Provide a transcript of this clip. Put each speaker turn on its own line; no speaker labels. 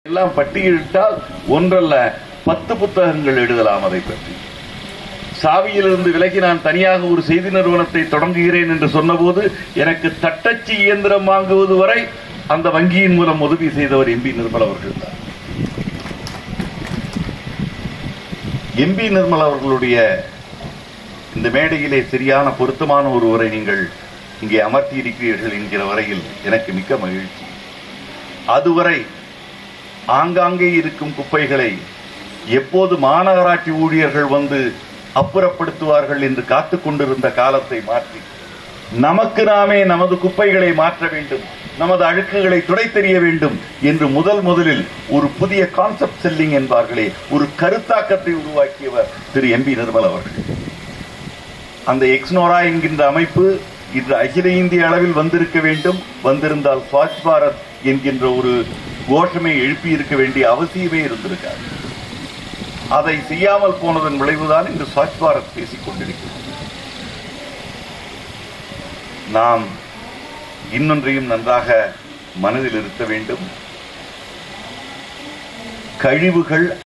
எல்லாம் பட்டியலிட்டால் ஒன்றல்ல பத்து புத்தகங்கள் எழுதலாம் அதை பற்றி சாவியிலிருந்து விலகி நான் தனியாக ஒரு செய்தி நிறுவனத்தை தொடங்குகிறேன் என்று சொன்னபோது எனக்கு தட்டச்சு இயந்திரம் வாங்குவது வரை அந்த வங்கியின் மூலம் உதவி செய்தவர் எம்பி நிர்மல் அவர்கள் தான் எம்பி நிர்மல் அவர்களுடைய இந்த மேடையிலே சரியான பொருத்தமான ஒருவரை நீங்கள் இங்கே அமர்த்தி இருக்கிறீர்கள் என்கிற வரையில் எனக்கு மிக்க மகிழ்ச்சி அதுவரை ஆங்காங்கே இருக்கும் குப்பைகளை எப்போது மாநகராட்சி ஊழியர்கள் வந்து அப்புறப்படுத்துவார்கள் என்று காத்துக் கொண்டிருந்த காலத்தை மாற்றி நமக்கு நாமே நமது குப்பைகளை மாற்ற வேண்டும் நமது அழுக்குகளை துடைத்தெறிய வேண்டும் என்று முதல் முதலில் ஒரு புதிய கான்செப்ட் செல்லிங் என்பார்களே ஒரு கருத்தாக்கத்தை உருவாக்கியவர் திரு எம்பி நிர்மல் அவர்கள் அந்த எக்ஸ்னோரா என்கின்ற அமைப்பு இன்று அகில இந்திய அளவில் வந்திருக்க வேண்டும் வந்திருந்தால் ஸ்வச் பாரத் என்கின்ற ஒரு கோஷமை எழுப்பி இருக்க வேண்டிய அவசியமே இருந்திருக்காது அதை செய்யாமல் போனதன் விளைவுதான் இன்று ஸ்வச் பாரத் பேசிக் கொண்டிருக்கிறது நாம் இன்னொன்றையும் நன்றாக மனதில் இருத்த வேண்டும் கழிவுகள்